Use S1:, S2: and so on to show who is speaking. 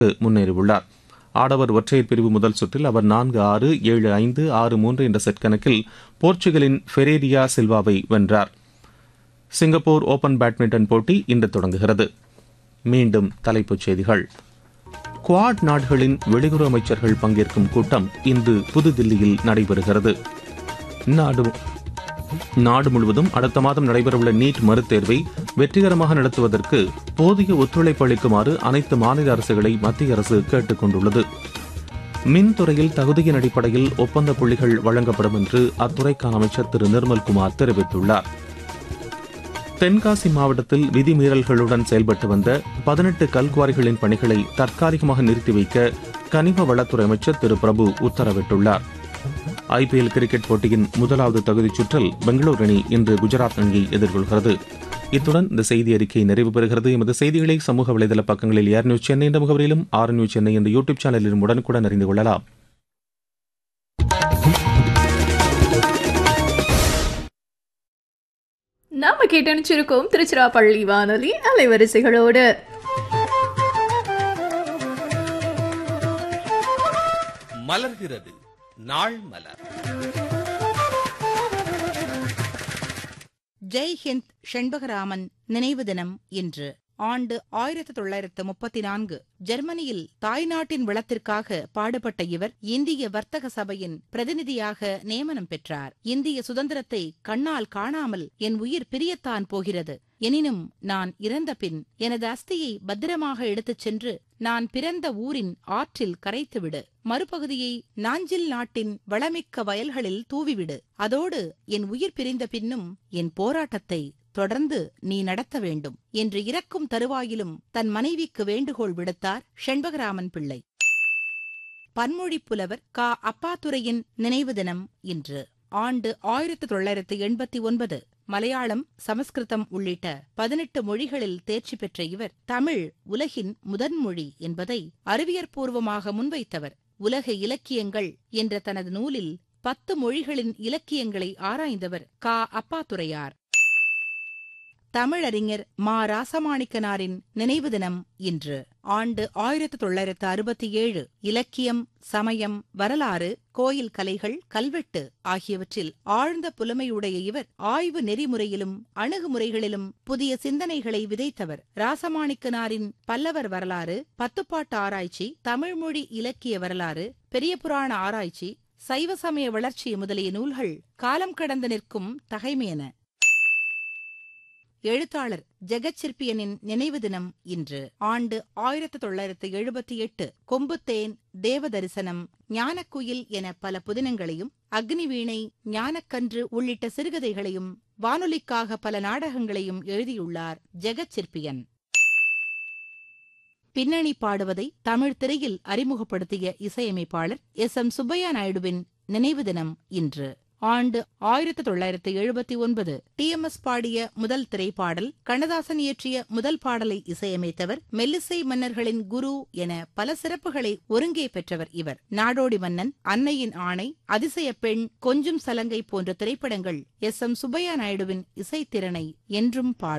S1: முன்னேறியுள்ளார் ஆடவர் ஒற்றையர் பிரிவு முதல் சுற்றில் அவர் நான்கு ஆறு ஏழு ஐந்து ஆறு மூன்று என்ற செட் கணக்கில் போர்ச்சுகலின் ஃபெரேரியா சில்வாவை வென்றார் சிங்கப்பூர் ஓபன் பேட்மிண்டன் போட்டி இன்று தொடங்குகிறது மீண்டும் தலைப்புச் செய்திகள் குவாட் நாடுகளின் வெளியுறவு அமைச்சர்கள் பங்கேற்கும் கூட்டம் இன்று புதுதில்லியில் நடைபெறுகிறது நாடு நாடு முழுவதும் அடுத்த மாதம் நடைபெறவுள்ள நீட் மறுதேர்வை வெற்றிகரமாக நடத்துவதற்கு போதிய ஒத்துழைப்பு அளிக்குமாறு அனைத்து மாநில அரசுகளை மத்திய அரசு கேட்டுக் கொண்டுள்ளது மின்துறையில் தகுதியின் அடிப்படையில் ஒப்பந்த புள்ளிகள் வழங்கப்படும் என்று அத்துறைக்கான அமைச்சர் திரு நிர்மல்குமார் தெரிவித்துள்ளார் தென்காசி மாவட்டத்தில் விதிமீறல்களுடன் செயல்பட்டு வந்த பதினெட்டு கல்குவாரிகளின் பணிகளை தற்காலிகமாக நிறுத்தி வைக்க கனிம வளத்துறை அமைச்சர் திரு பிரபு உத்தரவிட்டுள்ளார் ஐபிஎல் கிரிக்கெட் போட்டியின் முதலாவது தகுதிச் சுற்றில் பெங்களூரு அணி இன்று குஜராத் அணியை எதிர்கொள்கிறது இத்துடன் இந்த செய்தி அறிக்கை நிறைவு பெறுகிறது எமது செய்திகளை சமூக வலைதள பக்கங்களில் ஏர் நியூஸ் சென்னை என்ற முகவரியிலும் ஆர் நியூஸ் சென்னை என்ற யூடியூப் சேனலிலும் உடனுக்குடன் அறிந்து கொள்ளலாம்
S2: நாம கேட்டணிச்சிருக்கோம் திருச்சிராப்பள்ளி வானொலி அலைவரிசைகளோடு
S3: மலர்கிறது நாள் மலர்
S4: ஜெய் ஹிந்த் ஷண்பகராமன் நினைவு தினம் இன்று ஆண்டு ஆயிரத்து தொள்ளாயிரத்து முப்பத்தி நான்கு ஜெர்மனியில் தாய்நாட்டின் வளத்திற்காக பாடுபட்ட இவர் இந்திய வர்த்தக சபையின் பிரதிநிதியாக நியமனம் பெற்றார் இந்திய சுதந்திரத்தை கண்ணால் காணாமல் என் உயிர் பிரியத்தான் போகிறது எனினும் நான் இறந்த பின் எனது அஸ்தியை பத்திரமாக எடுத்துச் சென்று நான் பிறந்த ஊரின் ஆற்றில் கரைத்துவிடு மறுபகுதியை நாஞ்சில் நாட்டின் வளமிக்க வயல்களில் தூவிவிடு அதோடு என் உயிர் பிரிந்த பின்னும் என் போராட்டத்தை தொடர்ந்து நீ நடத்த வேண்டும் என்று இறக்கும் தருவாயிலும் தன் மனைவிக்கு வேண்டுகோள் விடுத்தார் ஷண்பகராமன் பிள்ளை பன்மொழிப் புலவர் கா அப்பாத்துரையின் நினைவு தினம் இன்று ஆண்டு ஆயிரத்து தொள்ளாயிரத்து எண்பத்தி ஒன்பது மலையாளம் சமஸ்கிருதம் உள்ளிட்ட பதினெட்டு மொழிகளில் தேர்ச்சி பெற்ற இவர் தமிழ் உலகின் முதன்மொழி என்பதை அறிவியற்பூர்வமாக முன்வைத்தவர் உலக இலக்கியங்கள் என்ற தனது நூலில் பத்து மொழிகளின் இலக்கியங்களை ஆராய்ந்தவர் கா அப்பாத்துரையார் தமிழறிஞர் மா ராசமாணிக்கனாரின் நினைவு தினம் இன்று ஆண்டு ஆயிரத்து தொள்ளாயிரத்து அறுபத்தி ஏழு இலக்கியம் சமயம் வரலாறு கோயில் கலைகள் கல்வெட்டு ஆகியவற்றில் ஆழ்ந்த புலமையுடைய இவர் ஆய்வு நெறிமுறையிலும் அணுகுமுறைகளிலும் புதிய சிந்தனைகளை விதைத்தவர் ராசமாணிக்கனாரின் பல்லவர் வரலாறு பத்துப்பாட்டு ஆராய்ச்சி தமிழ்மொழி இலக்கிய வரலாறு பெரிய புராண ஆராய்ச்சி சைவ சமய வளர்ச்சி முதலிய நூல்கள் காலம் கடந்து நிற்கும் தகைமையன எழுத்தாளர் ஜெகச்சிற்பியனின் நினைவு தினம் இன்று ஆண்டு ஆயிரத்து தொள்ளாயிரத்து எழுபத்தி எட்டு கொம்புத்தேன் தேவ தரிசனம் ஞானக்குயில் என பல புதினங்களையும் அக்னிவீணை ஞானக்கன்று உள்ளிட்ட சிறுகதைகளையும் வானொலிக்காக பல நாடகங்களையும் எழுதியுள்ளார் ஜெகச்சிற்பியன் பின்னணி பாடுவதை தமிழ் திரையில் அறிமுகப்படுத்திய இசையமைப்பாளர் எஸ் எம் சுப்பையா நாயுடுவின் நினைவு தினம் இன்று ஆண்டு ஆயிரத்து தொள்ளாயிரத்து எழுபத்தி ஒன்பது டி எம் எஸ் பாடிய முதல் திரைப்பாடல் கண்ணதாசன் இயற்றிய முதல் பாடலை இசையமைத்தவர் மெல்லிசை மன்னர்களின் குரு என பல சிறப்புகளை ஒருங்கே பெற்றவர் இவர் நாடோடி மன்னன் அன்னையின் ஆணை அதிசய பெண் கொஞ்சும் சலங்கை போன்ற திரைப்படங்கள் எஸ் எம் சுப்பையா நாயுடுவின் இசைத்திறனை என்றும் பாடும்